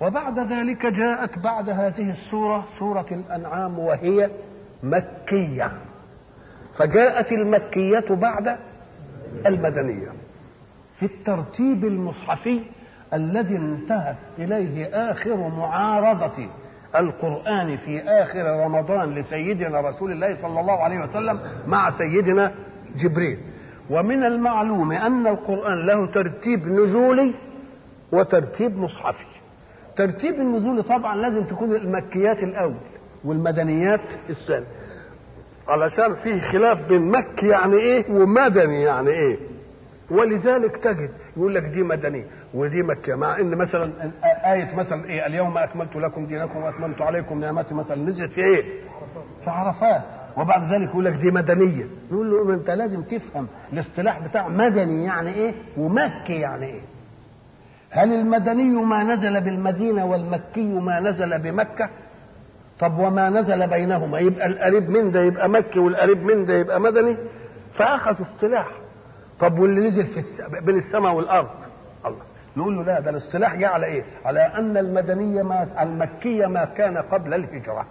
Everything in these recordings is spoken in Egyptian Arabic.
وبعد ذلك جاءت بعد هذه السورة سورة الأنعام وهي مكية فجاءت المكية بعد المدنية في الترتيب المصحفي الذي انتهت إليه آخر معارضة القرآن في آخر رمضان لسيدنا رسول الله صلى الله عليه وسلم مع سيدنا جبريل ومن المعلوم أن القرآن له ترتيب نزولي وترتيب مصحفي ترتيب النزول طبعا لازم تكون المكيات الأول والمدنيات الثاني علشان فيه خلاف بين مكي يعني ايه ومدني يعني ايه ولذلك تجد يقول لك دي مدنيه ودي مكيه مع ان مثلا ايه مثلا ايه اليوم اكملت لكم دينكم واتممت عليكم نعمتي مثلا نزلت في ايه؟ في عرفات وبعد ذلك يقول لك دي مدنيه نقول له انت لازم تفهم الاصطلاح بتاع مدني يعني ايه ومكي يعني ايه هل المدني ما نزل بالمدينه والمكي ما نزل بمكه طب وما نزل بينهما يبقى القريب من ده يبقى مكي والقريب من ده يبقى مدني فاخذ اصطلاح طب واللي نزل في الس... بين السماء والارض الله نقول له لا ده الاصطلاح جه على ايه على ان المدنيه ما المكيه ما كان قبل الهجره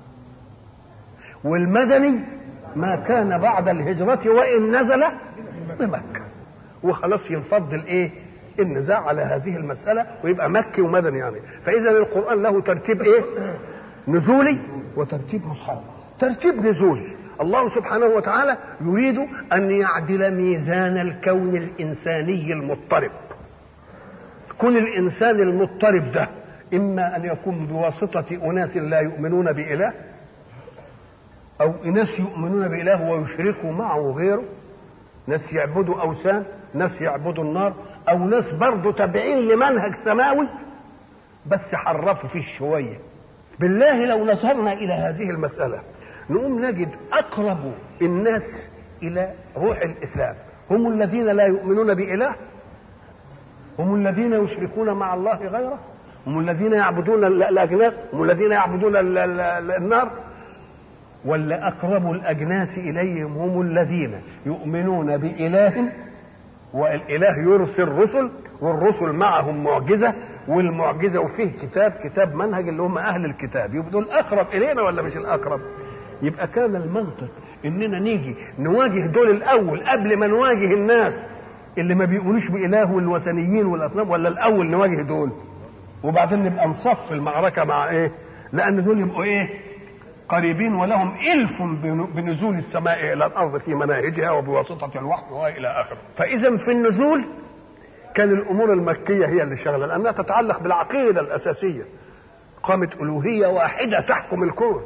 والمدني ما كان بعد الهجرة وإن نزل بمكة وخلاص ينفض الايه النزاع على هذه المسألة ويبقى مكي ومدني يعني فإذا القرآن له ترتيب ايه نزولي وترتيب مصحفي ترتيب نزولي الله سبحانه وتعالى يريد أن يعدل ميزان الكون الإنساني المضطرب كون الإنسان المضطرب ده إما أن يكون بواسطة أناس لا يؤمنون بإله أو ناس يؤمنون بإله ويشركوا معه غيره ناس يعبدوا أوثان ناس يعبدوا النار أو ناس برضه تابعين لمنهج سماوي بس حرفوا فيه شوية بالله لو نظرنا إلى هذه المسألة نقوم نجد أقرب الناس إلى روح الإسلام هم الذين لا يؤمنون بإله هم الذين يشركون مع الله غيره هم الذين يعبدون الأجناس هم الذين يعبدون النار ولا أقرب الأجناس إليهم هم الذين يؤمنون بإله والإله يرسل رسل والرسل معهم معجزة والمعجزة وفيه كتاب كتاب منهج اللي هم أهل الكتاب يبقى دول أقرب إلينا ولا مش الأقرب يبقى كان المنطق إننا نيجي نواجه دول الأول قبل ما نواجه الناس اللي ما بيؤمنوش بإله والوثنيين والأصنام ولا الأول نواجه دول وبعدين نبقى نصف المعركة مع إيه لأن دول يبقوا إيه قريبين ولهم إلف بنزول السماء إلى الأرض في مناهجها وبواسطة الوحي وإلى آخره فإذا في النزول كان الأمور المكية هي اللي شغلة لأنها تتعلق بالعقيدة الأساسية قامت ألوهية واحدة تحكم الكون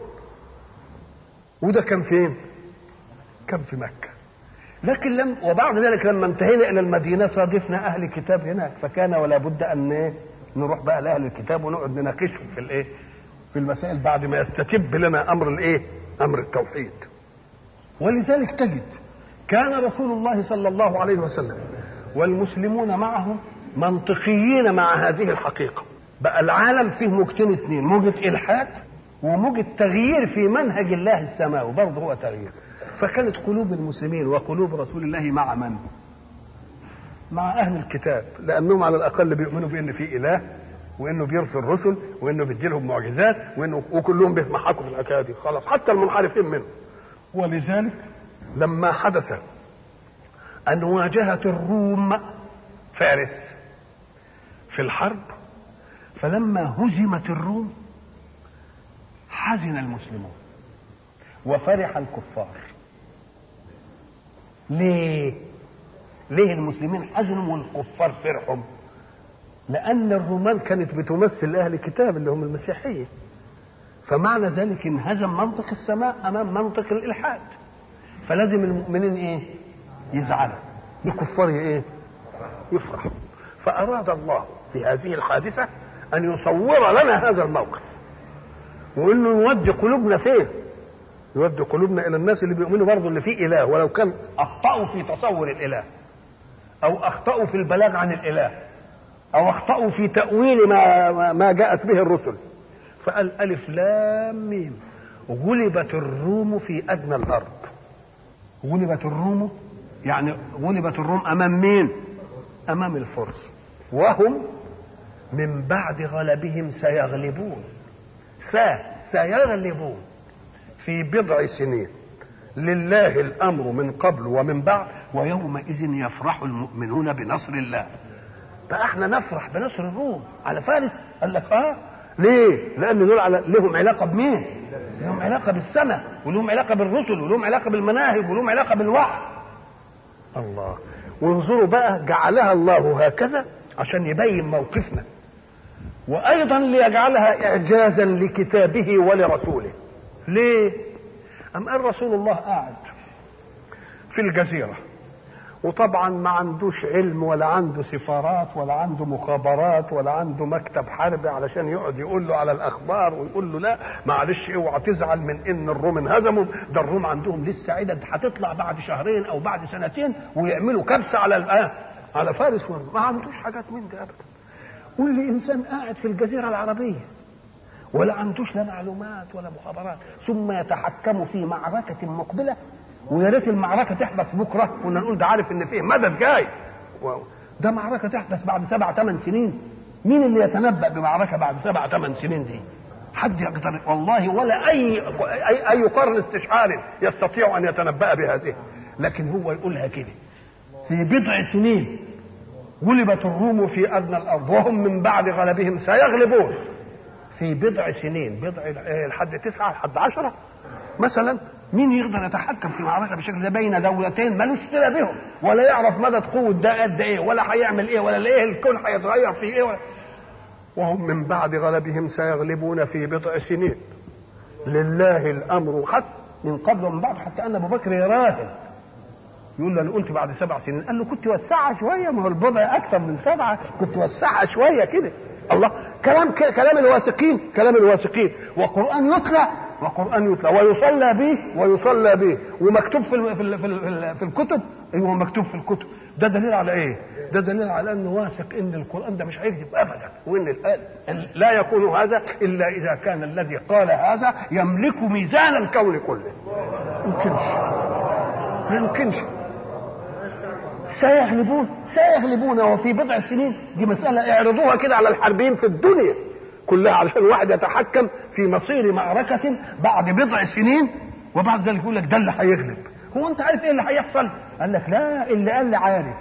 وده كان فين؟ كان في مكة لكن لم وبعد ذلك لما انتهينا إلى المدينة صادفنا أهل الكتاب هناك فكان ولا بد أن نروح بقى لأهل الكتاب ونقعد نناقشهم في الإيه؟ في المسائل بعد ما يستتب لنا امر الايه؟ امر التوحيد. ولذلك تجد كان رسول الله صلى الله عليه وسلم والمسلمون معه منطقيين مع هذه الحقيقه. بقى العالم فيه موجتين اثنين، موجة الحاد وموجة تغيير في منهج الله السماوي، برضه هو تغيير. فكانت قلوب المسلمين وقلوب رسول الله مع من؟ مع اهل الكتاب، لانهم على الاقل بيؤمنوا بان في اله وانه بيرسل رسل وانه بيدي لهم معجزات وانه وكلهم بيتمحكوا في الحكايه دي خلاص حتى المنحرفين منه ولذلك لما حدث ان واجهت الروم فارس في الحرب فلما هزمت الروم حزن المسلمون وفرح الكفار ليه ليه المسلمين حزنوا والكفار فرحوا لأن الرومان كانت بتمثل أهل الكتاب اللي هم المسيحية فمعنى ذلك انهزم منطق السماء أمام منطق الإلحاد فلازم المؤمنين إيه؟ يزعلوا الكفار إيه؟ يفرحوا فأراد الله في هذه الحادثة أن يصور لنا هذا الموقف وإنه يودي قلوبنا فين؟ يودي قلوبنا إلى الناس اللي بيؤمنوا برضه اللي فيه إله ولو كان أخطأوا في تصور الإله أو أخطأوا في البلاغ عن الإله او اخطاوا في تاويل ما ما جاءت به الرسل فقال الف لام ميم غلبت الروم في ادنى الارض غلبت الروم يعني غلبت الروم امام مين امام الفرس وهم من بعد غلبهم سيغلبون سا سيغلبون في بضع سنين لله الامر من قبل ومن بعد ويومئذ يفرح المؤمنون بنصر الله فاحنا نفرح بنصر الروم على فارس قال لك اه ليه؟ لان دول على لهم علاقه بمين؟ لهم علاقه بالسماء ولهم علاقه بالرسل ولهم علاقه بالمناهج ولهم علاقه بالوحي الله وانظروا بقى جعلها الله هكذا عشان يبين موقفنا وايضا ليجعلها اعجازا لكتابه ولرسوله ليه ام قال رسول الله قاعد في الجزيره وطبعا ما عندوش علم ولا عنده سفارات ولا عنده مخابرات ولا عنده مكتب حربي علشان يقعد يقول له على الاخبار ويقول له لا معلش اوعى تزعل من ان الروم انهزموا ده الروم عندهم لسه عدد هتطلع بعد شهرين او بعد سنتين ويعملوا كبسه على الان على فارس ما عندوش حاجات من ده ابدا واللي انسان قاعد في الجزيره العربيه ولا عندوش لا معلومات ولا مخابرات ثم يتحكم في معركه مقبله ويا ريت المعركه تحدث بكره كنا نقول ده عارف ان فيه مدد جاي ده معركه تحدث بعد سبع ثمان سنين مين اللي يتنبأ بمعركه بعد سبع ثمان سنين دي؟ حد يقدر والله ولا اي اي, أي قرن استشعار يستطيع ان يتنبأ بهذه لكن هو يقولها كده في بضع سنين غلبت الروم في ادنى الارض وهم من بعد غلبهم سيغلبون في بضع سنين بضع لحد تسعه لحد عشره مثلا مين يقدر يتحكم في معركه بالشكل ده بين دولتين ملوش صله بهم ولا يعرف مدى قوه ده قد ايه ولا هيعمل ايه ولا ايه الكون هيتغير في ايه ولا وهم من بعد غلبهم سيغلبون في بضع سنين لله الامر حتى من قبل ومن بعد حتى ان ابو بكر يراهن يقول له انا قلت بعد سبع سنين قال له كنت وسعها شويه ما هو البضع اكثر من سبعه كنت وسعها شويه كده الله كلام كلام الواثقين كلام الواثقين وقران يتلى وقران يتلى ويصلى به ويصلى به ومكتوب في ال في ال في, ال في الكتب ايوه مكتوب في الكتب ده دليل على ايه؟ ده دليل على انه واثق ان القران ده مش هيكذب ابدا وان الآن لا يكون هذا الا اذا كان الذي قال هذا يملك ميزان الكون كله. ما يمكنش ما يمكنش سيغلبون سيغلبون وفي بضع سنين دي مسألة اعرضوها كده على الحربيين في الدنيا كلها علشان الواحد يتحكم في مصير معركة بعد بضع سنين وبعد ذلك يقول لك ده اللي هيغلب هو انت عارف ايه اللي هيحصل؟ قال لك لا اللي قال لي عارف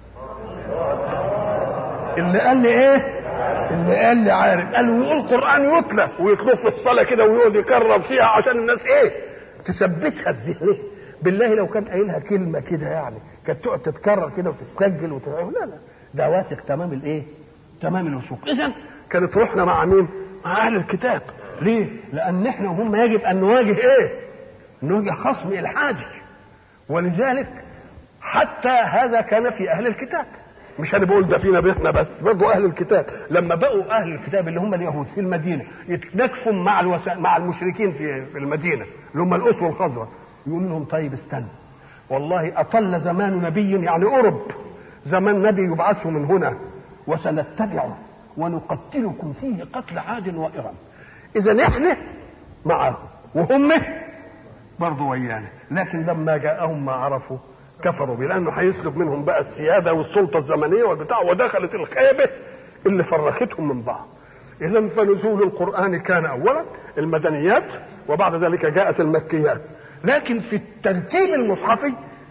اللي قال لي ايه؟ اللي قال لي عارف قال ويقول قرآن يتلى ويتلوه في الصلاة كده ويقعد يكرر فيها عشان الناس ايه؟ تثبتها الذهنية بالله لو كان قايلها كلمة كده يعني كانت تقعد تتكرر كده وتسجل وتتعمل لا لا ده واثق تمام الايه؟ تمام الوثوق اذا كانت روحنا مع مين؟ مع اهل الكتاب ليه؟ لان احنا وهم يجب ان نواجه ايه؟ نواجه خصم الحاجي ولذلك حتى هذا كان في اهل الكتاب مش انا بقول ده فينا بيتنا بس برضه اهل الكتاب لما بقوا اهل الكتاب اللي هم اليهود في المدينه يتناكفوا مع الوسا... مع المشركين في في المدينه اللي هم الاس والخضره يقول لهم طيب استنى والله اطل زمان نبي يعني قرب زمان نبي يبعث من هنا وسنتبعه ونقتلكم فيه قتل عاد وإرم إذا احنا معه وهم برضه ويانا لكن لما جاءهم ما عرفوا كفروا به لانه هيسلب منهم بقى السياده والسلطه الزمنيه والبتاع ودخلت الخيبه اللي فرختهم من بعض اذا فنزول القران كان اولا المدنيات وبعد ذلك جاءت المكيات لكن في الترتيب المصحفي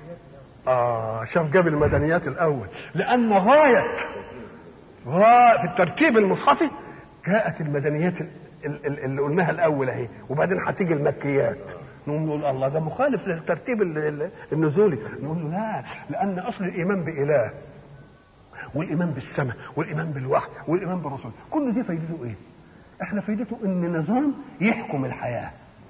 اه شاف جاب المدنيات الاول لان غايه غايه في الترتيب المصحفي جاءت المدنيات اللي قلناها الاول اهي وبعدين هتيجي المكيات نقوم نقول الله ده مخالف للترتيب النزولي نقول له لا لان اصل الايمان باله والايمان بالسماء والايمان بالوحي والايمان بالرسول كل دي فايدته ايه احنا فايدته ان نظام يحكم الحياه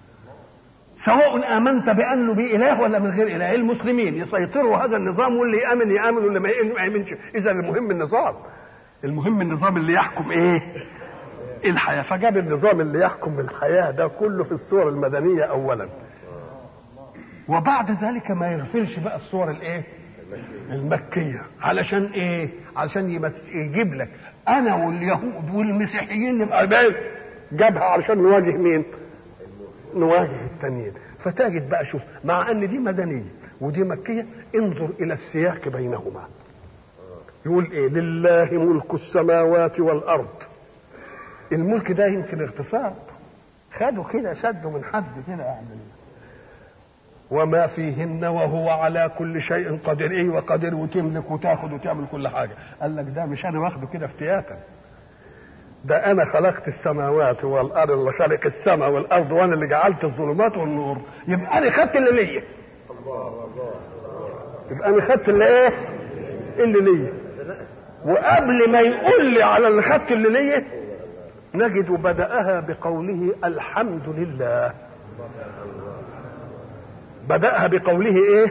سواء امنت بانه باله ولا من غير اله المسلمين يسيطروا هذا النظام واللي يامن يامن واللي ما يامنش اذا المهم النظام المهم النظام اللي يحكم ايه الحياه فجاب النظام اللي يحكم الحياه ده كله في الصور المدنيه اولا وبعد ذلك ما يغفلش بقى الصور الايه المكيه علشان ايه علشان يجيب لك انا واليهود والمسيحيين نبقى باين جابها علشان نواجه مين نواجه التانيين فتجد بقى شوف مع ان دي مدنيه ودي مكيه انظر الى السياق بينهما يقول ايه لله ملك السماوات والارض الملك ده يمكن اغتصاب خدوا كده شدوا من حد كده يعني وما فيهن وهو على كل شيء قدير ايه وقدير وتملك وتاخد وتعمل كل حاجه قال لك ده مش انا واخده كده افتياتا ده انا خلقت السماوات والارض اللي خلق السماء والارض وانا اللي جعلت الظلمات والنور يبقى انا خدت اللي ليا يبقى انا خدت اللي ايه اللي ليا وقبل ما يقول لي على اللي خدت اللي ليا نجد بدأها بقوله الحمد لله بدأها بقوله ايه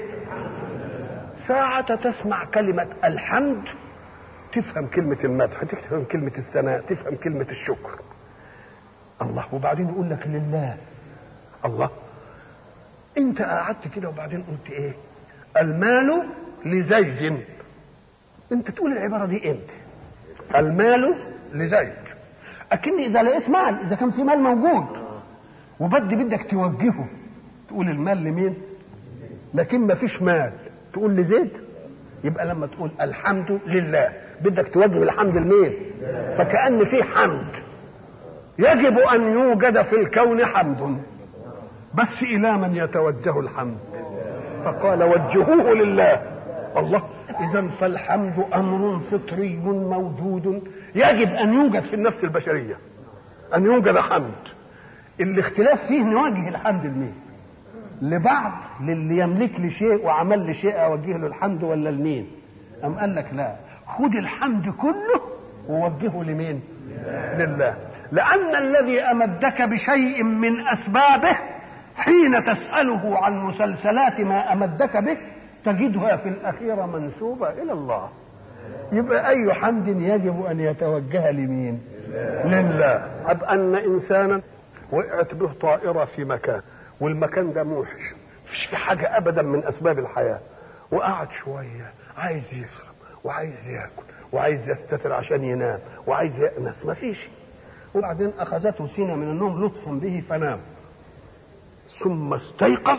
ساعة تسمع كلمة الحمد تفهم كلمة المدح تفهم كلمة الثناء تفهم كلمة الشكر الله وبعدين يقول لك لله الله انت قعدت كده وبعدين قلت ايه المال لزيد انت تقول العبارة دي امتى المال لزيد اكن اذا لقيت مال اذا كان في مال موجود وبدي بدك توجهه تقول المال لمين لكن ما فيش مال تقول لزيد يبقى لما تقول الحمد لله بدك توجه الحمد لمين فكأن في حمد يجب أن يوجد في الكون حمد بس إلى من يتوجه الحمد فقال وجهوه لله الله إذا فالحمد أمر فطري موجود يجب أن يوجد في النفس البشرية أن يوجد حمد الاختلاف فيه نوجه الحمد لمين لبعض للي يملك لي شيء وعمل لي شيء اوجه له الحمد ولا لمين ام قال لك لا خد الحمد كله ووجهه لمين لله لان الذي امدك بشيء من اسبابه حين تساله عن مسلسلات ما امدك به تجدها في الاخيره منسوبه الى الله يبقى اي حمد يجب ان يتوجه لمين لله اب ان انسانا وقعت به طائره في مكان والمكان ده موحش مفيش في حاجة أبدا من أسباب الحياة وقعد شوية عايز يشرب وعايز ياكل وعايز يستتر عشان ينام وعايز يأنس مفيش وبعدين أخذته سنة من النوم لطفا به فنام ثم استيقظ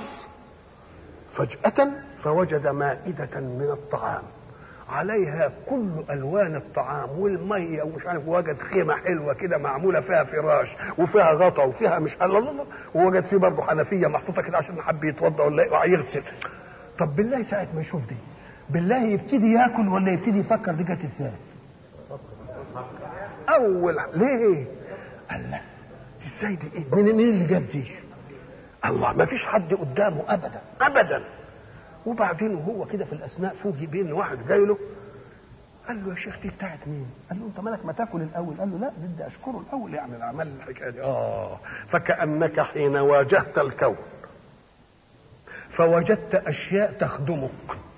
فجأة فوجد مائدة من الطعام عليها كل الوان الطعام والميه ومش عارف وجد خيمه حلوه كده معموله فيها فراش وفيها غطا وفيها مش الله الله ووجد فيه برضه حنفيه محطوطه كده عشان حب يتوضا ولا يغسل طب بالله ساعه ما يشوف دي بالله يبتدي ياكل ولا يبتدي يفكر دي جت ازاي؟ اول ليه؟ الله ازاي دي ايه؟ مين مين اللي جاب دي؟ الله ما فيش حد قدامه ابدا ابدا وبعدين وهو كده في الاثناء فوجئ بان واحد جاي له قال له يا شيخ دي بتاعت مين؟ قال له انت مالك ما تاكل الاول؟ قال له لا بدي اشكره الاول يعني العمل الحكايه دي اه فكانك حين واجهت الكون فوجدت اشياء تخدمك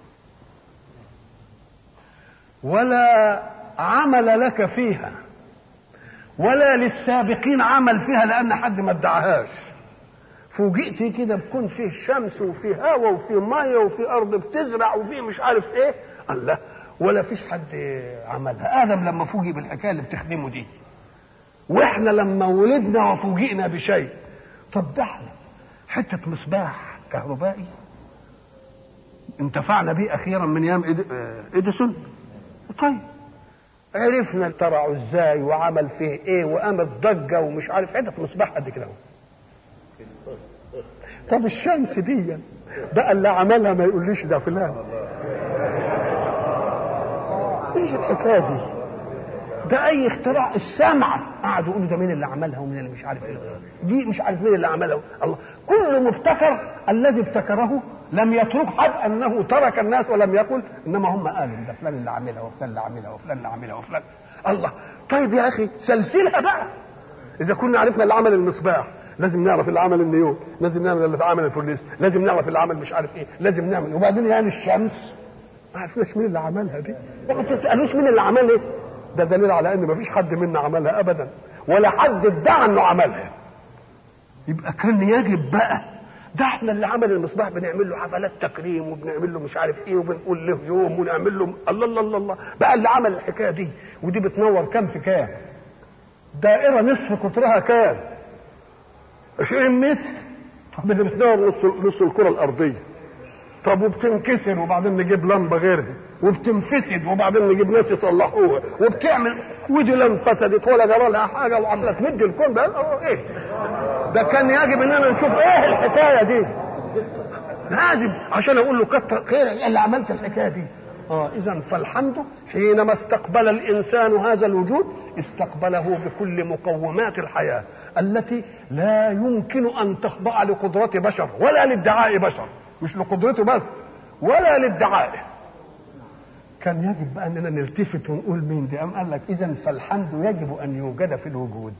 ولا عمل لك فيها ولا للسابقين عمل فيها لان حد ما ادعاهاش فوجئت كده بكون فيه شمس وفيه هواء وفيه ميه وفيه ارض بتزرع وفيه مش عارف ايه الله ولا فيش حد عملها ادم لما فوجئ بالحكايه اللي بتخدمه دي واحنا لما ولدنا وفوجئنا بشيء طب ده احنا حته مصباح كهربائي انتفعنا به اخيرا من ايام اديسون طيب عرفنا اخترعوا ازاي وعمل فيه ايه وقامت ضجه ومش عارف حته مصباح قد كده طب الشمس دي بقى اللي عملها ما يقوليش ده فلان ايش الحكايه دي ده اي اختراع السمع قعدوا يقولوا ده مين اللي عملها ومين اللي مش عارف ايه دي مش عارف مين اللي عملها الله كل مبتكر الذي ابتكره لم يترك حد انه ترك الناس ولم يقل انما هم قالوا ده فلان اللي عاملها وفلان اللي عاملها وفلان اللي عاملها وفلان الله طيب يا اخي سلسلها بقى اذا كنا عرفنا اللي عمل المصباح لازم نعرف اللي عمل النيون لازم نعرف اللي عمل الفورنيس لازم نعرف اللي عمل مش عارف ايه لازم نعمل وبعدين يعني الشمس ما عرفناش مين اللي عملها دي ما تسالوش مين اللي عملها ايه ده دليل على ان ما فيش حد منا عملها ابدا ولا حد ادعى انه عملها يبقى كان يجب بقى ده احنا اللي عمل المصباح بنعمل له حفلات تكريم وبنعمل له مش عارف ايه وبنقول له يوم ونعمل له الله الله الله الله بقى اللي عمل الحكايه دي ودي بتنور كام في كام دائره نصف قطرها كام 20 متر طب اللي بتنور نص نص الكره الارضيه طب وبتنكسر وبعدين نجيب لمبه غيرها وبتنفسد وبعدين نجيب ناس يصلحوها وبتعمل ودي لا انفسدت ولا جرى لها حاجه وعماله تمد الكون ده ايه ده كان يجب اننا نشوف ايه الحكايه دي لازم عشان اقول له كتر خير اللي عملت الحكايه دي اه اذا فالحمد حينما استقبل الانسان هذا الوجود استقبله بكل مقومات الحياه التي لا يمكن ان تخضع لقدره بشر ولا لادعاء بشر مش لقدرته بس ولا لادعائه كان يجب بقى اننا نلتفت ونقول مين دي ام قال لك اذا فالحمد يجب ان يوجد في الوجود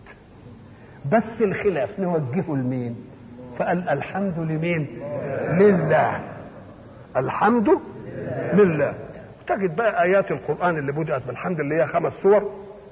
بس الخلاف نوجهه لمين فقال الحمد لمين لله الحمد لله تجد بقى ايات القران اللي بدات بالحمد اللي هي خمس سور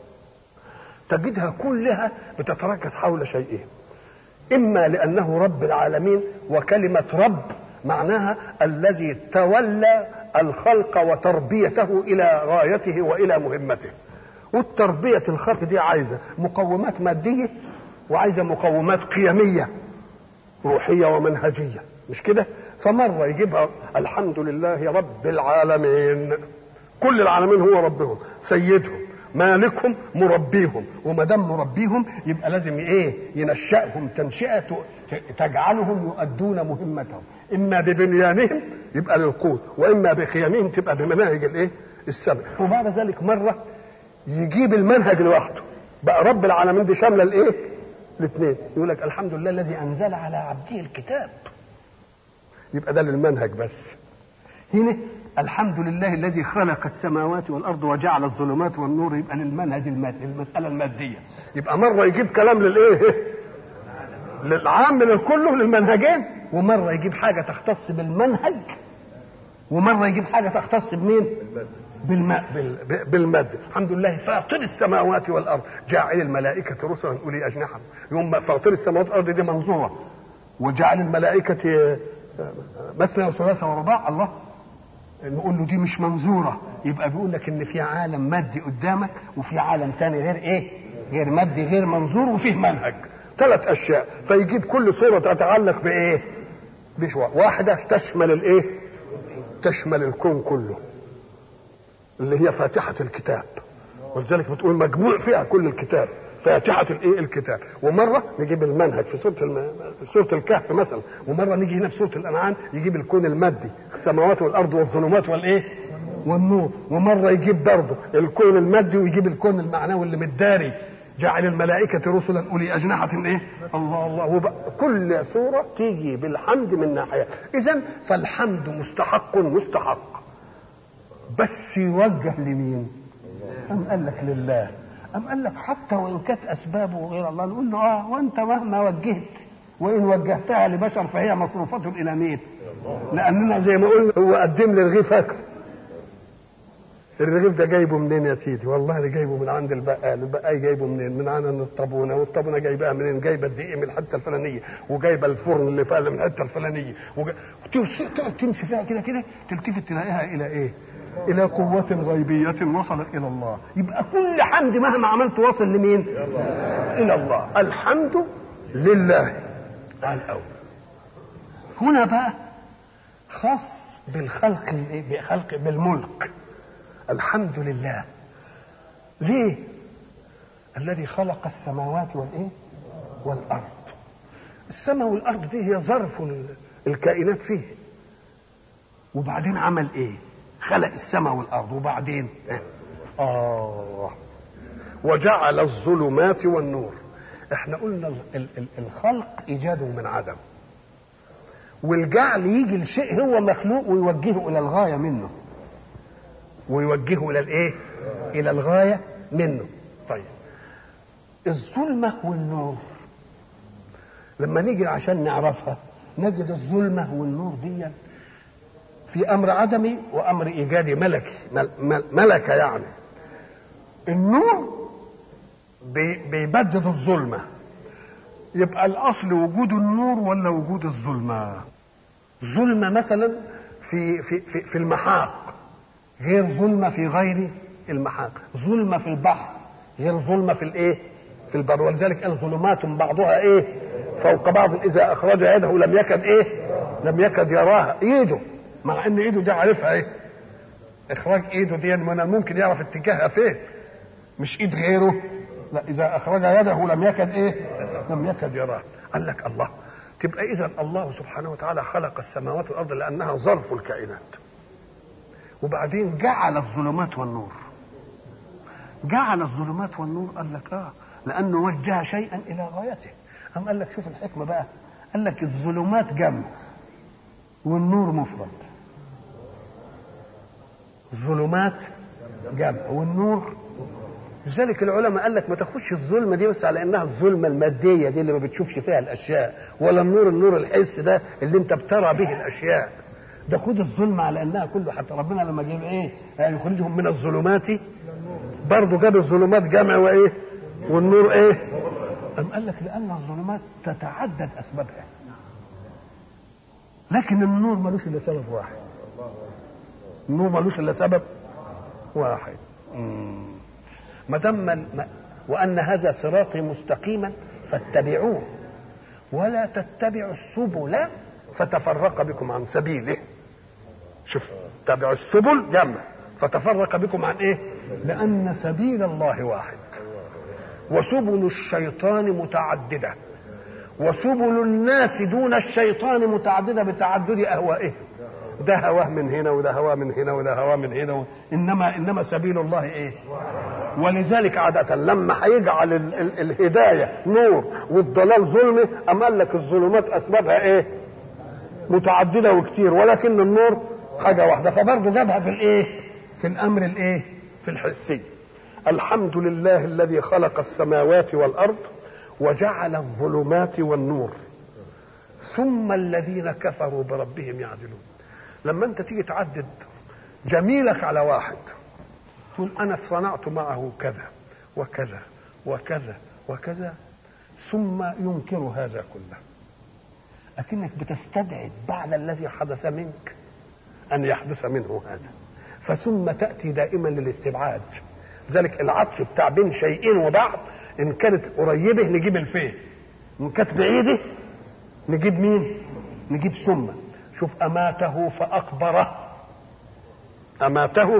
تجدها كلها بتتركز حول شيئين اما لانه رب العالمين وكلمه رب معناها الذي تولى الخلق وتربيته الى غايته والى مهمته والتربيه الخلق دي عايزه مقومات ماديه وعايزه مقومات قيميه روحيه ومنهجيه مش كده فمره يجيبها الحمد لله رب العالمين كل العالمين هو ربهم سيدهم مالكهم مربيهم وما دام مربيهم يبقى لازم ايه ينشأهم تنشئه تجعلهم يؤدون مهمتهم اما ببنيانهم يبقى للقوت واما بقيمهم تبقى بمناهج الايه السبع وبعد ذلك مره يجيب المنهج لوحده بقى رب العالمين دي شامله الايه الاثنين يقول لك الحمد لله الذي انزل على عبده الكتاب يبقى ده للمنهج بس هنا الحمد لله الذي خلق السماوات والارض وجعل الظلمات والنور يبقى للمنهج المادي المساله الماديه يبقى مره يجيب كلام للايه للعام للكله للمنهجين ومره يجيب حاجه تختص بالمنهج ومره يجيب حاجه تختص بمين بالماء بالمد الحمد لله فاطر السماوات والارض جاعل الملائكه رسلا اولي اجنحه يوم فاطر السماوات والارض دي منظوره وجعل الملائكه مثنى وثلاثه ورباع الله نقول له دي مش منظوره يبقى بيقول لك ان في عالم مادي قدامك وفي عالم تاني غير ايه غير مادي غير منظور وفيه منهج ثلاث اشياء فيجيب كل صوره تتعلق بايه بشوى واحده تشمل الايه تشمل الكون كله اللي هي فاتحه الكتاب ولذلك بتقول مجموع فيها كل الكتاب فاتحة الايه الكتاب ومرة نجيب المنهج في سورة الم... في سورة الكهف مثلا ومرة نيجي هنا في سورة الأنعام يجيب الكون المادي السماوات والأرض والظلمات والإيه والنور ومرة يجيب برضه الكون المادي ويجيب الكون المعنوي اللي متداري جعل الملائكة رسلا أولي أجنحة إيه؟ الله الله وبقى كل سورة تيجي بالحمد من ناحية إذا فالحمد مستحق مستحق بس يوجه لمين؟ أم قال لك لله أم قال لك حتى وإن كانت أسبابه غير الله نقول له آه وأنت مهما وجهت وإن وجهتها لبشر فهي مصروفة إلى مين؟ لأننا زي ما قلنا هو قدم لي رغيف أكل الرغيف ده جايبه منين يا سيدي؟ والله ده جايبه من عند البقال، البقال جايبه منين؟ من عند الطابونه، والطابونه جايبها منين؟ جايبه الدقيق من الحته الفلانيه، وجايبه الفرن اللي فيها من الحته الفلانيه، وجا... تقعد تمشي فيها كده كده تلتفت تلاقيها الى ايه؟ الى قوة غيبية وصلت الى الله يبقى كل حمد مهما عملت واصل لمين الى الله الحمد لله الاول هنا بقى خاص بالخلق بخلق بالملك الحمد لله ليه الذي خلق السماوات والايه والارض السماء والارض دي هي ظرف الكائنات فيه وبعدين عمل ايه خلق السماء والارض وبعدين اه وجعل الظلمات والنور احنا قلنا الخلق ايجاد من عدم والجعل يجي لشيء هو مخلوق ويوجهه الى الغايه منه ويوجهه الى الايه الى الغايه منه طيب الظلمه والنور لما نيجي عشان نعرفها نجد الظلمه والنور دي في امر عدمي وامر ايجادي ملكي مل مل ملكه يعني النور بي بيبدد الظلمه يبقى الاصل وجود النور ولا وجود الظلمه ظلمه مثلا في في في, في المحاق غير ظلمه في غير المحاق ظلمه في البحر غير ظلمه في الايه في البر ولذلك قال ظلمات بعضها ايه فوق بعض اذا اخرج يده لم يكد ايه لم يكد يراها ايده مع ان ايده دي عارفها ايه اخراج ايده دي من ممكن يعرف اتجاهها فين مش ايد غيره لا اذا اخرج يده لم يكد ايه لم يكد يراه قال لك الله تبقى اذا الله سبحانه وتعالى خلق السماوات والارض لانها ظرف الكائنات وبعدين جعل الظلمات والنور جعل الظلمات والنور قال لك اه لانه وجه شيئا الى غايته أم قال لك شوف الحكمه بقى قال لك الظلمات جمع والنور مفرد الظلمات جمع والنور لذلك العلماء قال لك ما تاخدش الظلمه دي بس على انها الظلمه الماديه دي اللي ما بتشوفش فيها الاشياء ولا النور النور الحس ده اللي انت بترى به الاشياء ده خد الظلمه على انها كله حتى ربنا لما جاب ايه يعني يخرجهم من الظلمات برضه جاب الظلمات جمع وايه والنور ايه أم قال لك لأن الظلمات تتعدد أسبابها لكن النور ملوش إلا سبب واحد النور ملوش إلا سبب واحد ما دام وأن هذا صراطي مستقيما فاتبعوه ولا تتبعوا السبل فتفرق بكم عن سبيله شوف تبعوا السبل جمع فتفرق بكم عن ايه لأن سبيل الله واحد وسبل الشيطان متعددة وسبل الناس دون الشيطان متعددة بتعدد أهوائهم ده هواه من هنا وده هواه من هنا وده هواه من هنا و... انما انما سبيل الله ايه؟ ولذلك عادة لما هيجعل ال... ال... الهداية نور والضلال ظلمة أم قال لك الظلمات أسبابها إيه؟ متعددة وكتير ولكن النور حاجة واحدة فبرضه جابها في الإيه؟ في الأمر الإيه؟ في الحسي الحمد لله الذي خلق السماوات والارض وجعل الظلمات والنور ثم الذين كفروا بربهم يعدلون لما انت تيجي تعدد جميلك على واحد تقول انا صنعت معه كذا وكذا وكذا وكذا ثم ينكر هذا كله لكنك بتستبعد بعد الذي حدث منك ان يحدث منه هذا فثم تاتي دائما للاستبعاد ذلك العطف بتاع بين شيئين وبعض ان كانت قريبه نجيب الفين ان كانت بعيده نجيب مين نجيب ثم شوف اماته فاقبره اماته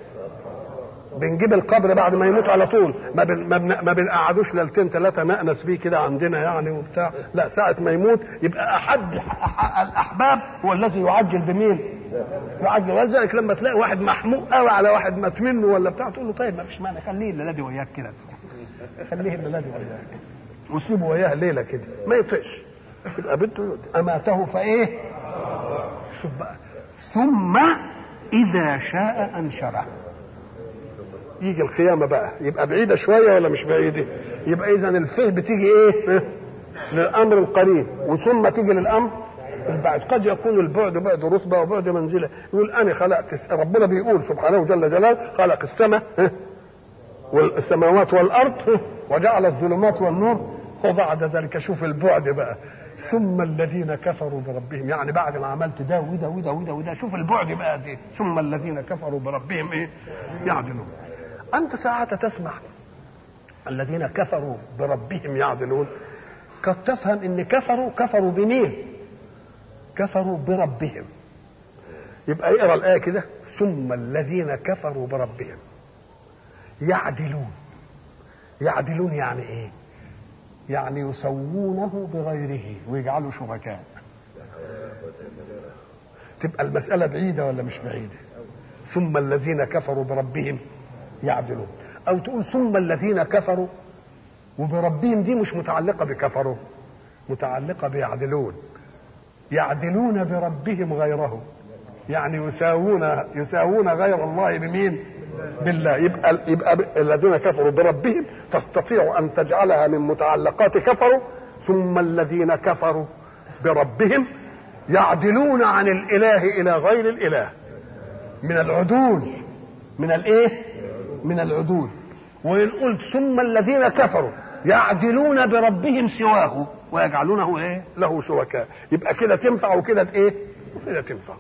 بنجيب القبر بعد ما يموت على طول ما بن ما, بن ما بنقعدوش ليلتين ثلاثه نأنس بيه كده عندنا يعني وبتاع لا ساعه ما يموت يبقى احد الاحباب هو الذي يعجل بمين؟ يعجل ولذلك لما تلاقي واحد محموق قوي على واحد مات منه ولا بتاع تقول له طيب ما فيش مانع خليه الليله دي وياك كده خليه الليله دي وياك وسيبه وياها ليله كده ما يطيش يبقى بنته اماته فايه؟ شوف بقى ثم اذا شاء انشره يجي القيامه بقى يبقى بعيده شويه ولا مش بعيده يبقى اذا الفه بتيجي ايه للامر القريب وثم تيجي للامر البعد قد يكون البعد بعد رتبه وبعد منزله يقول انا خلقت ربنا بيقول سبحانه جل جلاله خلق السماء والسماوات والارض وجعل الظلمات والنور وبعد ذلك شوف البعد بقى ثم الذين كفروا بربهم يعني بعد ما عملت ده وده وده وده وده شوف البعد بقى دي ثم الذين كفروا بربهم ايه يعدلون أنت ساعة تسمع الذين كفروا بربهم يعدلون قد تفهم ان كفروا كفروا بمين كفروا بربهم يبقى اقرا الايه كده ثم الذين كفروا بربهم يعدلون يعدلون يعني ايه يعني يسوونه بغيره ويجعلوا شركاء تبقى المسألة بعيدة ولا مش بعيدة ثم الذين كفروا بربهم يعدلون او تقول ثم الذين كفروا وبربهم دي مش متعلقه بكفروا متعلقه بيعدلون يعدلون بربهم غيره يعني يساوون يساوون غير الله بمين بالله يبقى يبقى الذين كفروا بربهم تستطيع ان تجعلها من متعلقات كفروا ثم الذين كفروا بربهم يعدلون عن الاله الى غير الاله من العدول من الايه من العدول وإن قلت ثم الذين كفروا يعدلون بربهم سواه ويجعلونه ايه له شركاء يبقى كده تنفع وكده ايه وكده تنفع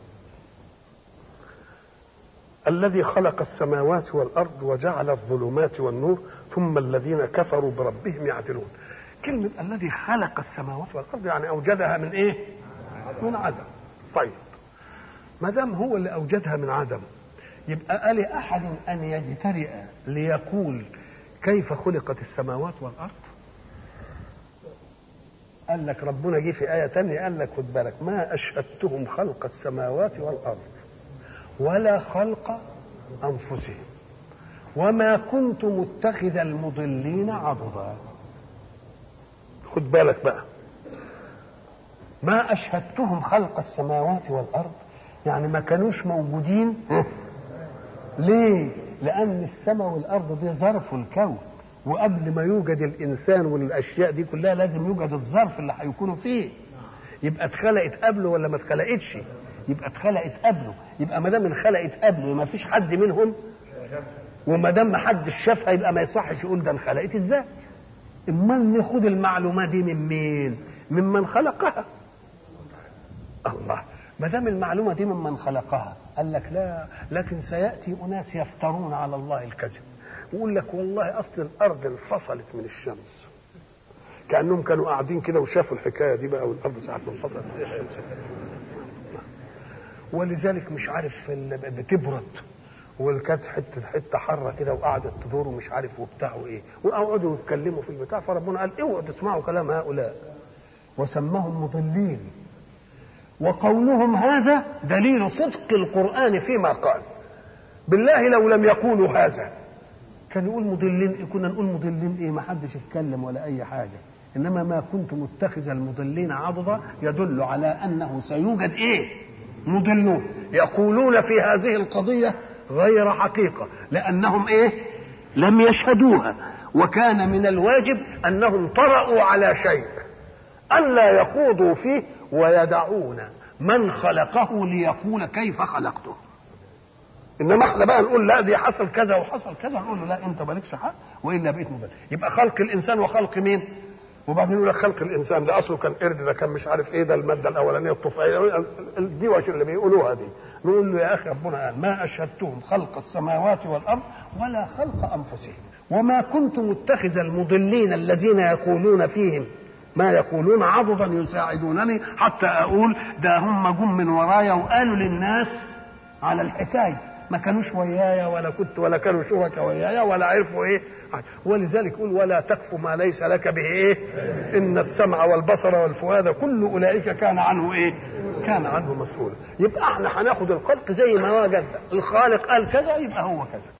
الذي خلق السماوات والارض وجعل الظلمات والنور ثم الذين كفروا بربهم يعدلون كلمة الذي خلق السماوات والأرض يعني أوجدها من إيه؟ من عدم. طيب. ما دام هو اللي أوجدها من عدم يبقى ألي أحد أن يجترئ ليقول كيف خلقت السماوات والأرض قال لك ربنا جه في آية تانية قال لك خد بالك ما أشهدتهم خلق السماوات والأرض ولا خلق أنفسهم وما كنت متخذ المضلين عضدا خد بالك بقى ما أشهدتهم خلق السماوات والأرض يعني ما كانوش موجودين ليه لأن السماء والأرض دي ظرف الكون وقبل ما يوجد الإنسان والأشياء دي كلها لازم يوجد الظرف اللي هيكونوا فيه يبقى اتخلقت قبله ولا ما اتخلقتش يبقى اتخلقت قبله يبقى ما دام انخلقت قبله ما فيش حد منهم وما دام ما حدش شافها يبقى ما يصحش يقول ده انخلقت ازاي امال ناخد المعلومه دي من مين ممن خلقها الله ما دام المعلومه دي ممن خلقها قال لك لا لكن سياتي اناس يفترون على الله الكذب ويقول لك والله اصل الارض انفصلت من الشمس كانهم كانوا قاعدين كده وشافوا الحكايه دي بقى والارض ساعه ما انفصلت من الشمس ولذلك مش عارف بتبرد والكانت حته حته حره كده وقعدت تدور ومش عارف وبتاع وايه وقعدوا يتكلموا في البتاع فربنا قال اوعوا تسمعوا كلام هؤلاء وسماهم مضلين وقولهم هذا دليل صدق القران فيما قال بالله لو لم يقولوا هذا كان يقول مضلين كنا نقول مضلين ايه ما حدش يتكلم ولا اي حاجه انما ما كنت متخذ المضلين عضدا يدل على انه سيوجد ايه مضلون يقولون في هذه القضيه غير حقيقة لأنهم إيه لم يشهدوها وكان من الواجب أنهم طرأوا على شيء ألا يخوضوا فيه ويدعون من خلقه ليقول كيف خلقته انما احنا بقى نقول لا دي حصل كذا وحصل كذا نقول له لا انت مالكش حق والا بقيت مبالغ يبقى خلق الانسان وخلق مين وبعدين يقول لك خلق الانسان ده اصله كان قرد ده كان مش عارف ايه ده الماده الاولانيه الطفيليه دي وش اللي بيقولوها دي نقول له يا اخي ربنا قال ما اشهدتهم خلق السماوات والارض ولا خلق انفسهم وما كنت متخذ المضلين الذين يقولون فيهم ما يقولون عضدا يساعدونني حتى اقول ده هم جم من ورايا وقالوا للناس على الحكايه ما كانوش ويايا ولا كنت ولا كانوا شركاء ويايا ولا عرفوا ايه ولذلك يقول ولا تقف ما ليس لك به ايه ان السمع والبصر والفؤاد كل اولئك كان عنه ايه كان عنه مسؤولا يبقى احنا هناخد الخلق زي ما وجد الخالق قال كذا يبقى هو كذا